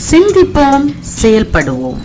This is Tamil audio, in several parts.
சிந்திப்போம் செயல்படுவோம்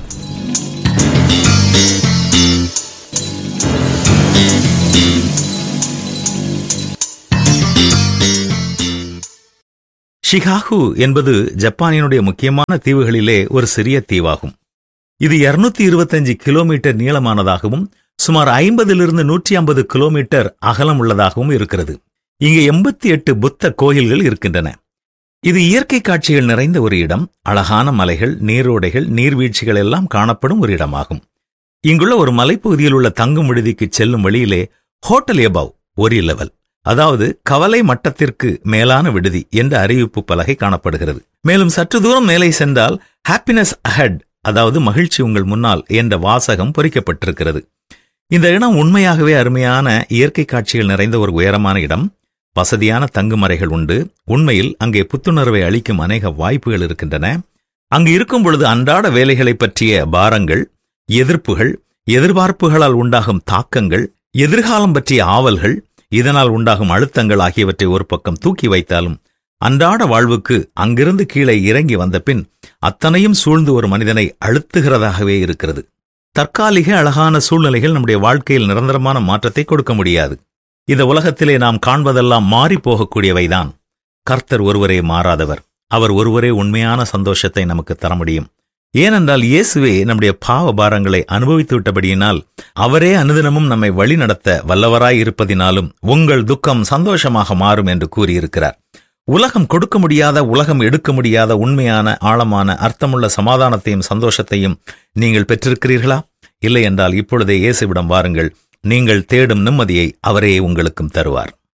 ஷிகாகு என்பது ஜப்பானினுடைய முக்கியமான தீவுகளிலே ஒரு சிறிய தீவாகும் இது 225 இருபத்தஞ்சு கிலோமீட்டர் நீளமானதாகவும் சுமார் ஐம்பதிலிருந்து நூற்றி ஐம்பது கிலோமீட்டர் அகலம் உள்ளதாகவும் இருக்கிறது இங்கே எண்பத்தி எட்டு புத்த கோயில்கள் இருக்கின்றன இது இயற்கை காட்சிகள் நிறைந்த ஒரு இடம் அழகான மலைகள் நீரோடைகள் நீர்வீழ்ச்சிகள் எல்லாம் காணப்படும் ஒரு இடமாகும் இங்குள்ள ஒரு மலைப்பகுதியில் உள்ள தங்கும் விடுதிக்கு செல்லும் வழியிலே ஹோட்டல் எபவ் ஒரு லெவல் அதாவது கவலை மட்டத்திற்கு மேலான விடுதி என்ற அறிவிப்பு பலகை காணப்படுகிறது மேலும் சற்று தூரம் மேலே சென்றால் ஹாப்பினஸ் அஹெட் அதாவது மகிழ்ச்சி உங்கள் முன்னால் என்ற வாசகம் பொறிக்கப்பட்டிருக்கிறது இந்த இடம் உண்மையாகவே அருமையான இயற்கை காட்சிகள் நிறைந்த ஒரு உயரமான இடம் வசதியான தங்குமறைகள் உண்டு உண்மையில் அங்கே புத்துணர்வை அளிக்கும் அநேக வாய்ப்புகள் இருக்கின்றன அங்கு இருக்கும் பொழுது அன்றாட வேலைகளைப் பற்றிய பாரங்கள் எதிர்ப்புகள் எதிர்பார்ப்புகளால் உண்டாகும் தாக்கங்கள் எதிர்காலம் பற்றிய ஆவல்கள் இதனால் உண்டாகும் அழுத்தங்கள் ஆகியவற்றை ஒரு பக்கம் தூக்கி வைத்தாலும் அன்றாட வாழ்வுக்கு அங்கிருந்து கீழே இறங்கி வந்த பின் அத்தனையும் சூழ்ந்து ஒரு மனிதனை அழுத்துகிறதாகவே இருக்கிறது தற்காலிக அழகான சூழ்நிலைகள் நம்முடைய வாழ்க்கையில் நிரந்தரமான மாற்றத்தை கொடுக்க முடியாது இந்த உலகத்திலே நாம் காண்பதெல்லாம் மாறி போகக்கூடியவைதான் கர்த்தர் ஒருவரே மாறாதவர் அவர் ஒருவரே உண்மையான சந்தோஷத்தை நமக்கு தர முடியும் ஏனென்றால் இயேசுவே நம்முடைய பாவ பாரங்களை அனுபவித்து விட்டபடியினால் அவரே அனுதினமும் நம்மை வழிநடத்த வல்லவராய் இருப்பதினாலும் உங்கள் துக்கம் சந்தோஷமாக மாறும் என்று கூறியிருக்கிறார் உலகம் கொடுக்க முடியாத உலகம் எடுக்க முடியாத உண்மையான ஆழமான அர்த்தமுள்ள சமாதானத்தையும் சந்தோஷத்தையும் நீங்கள் பெற்றிருக்கிறீர்களா இல்லை என்றால் இப்பொழுதே இயேசுவிடம் வாருங்கள் நீங்கள் தேடும் நிம்மதியை அவரே உங்களுக்கும் தருவார்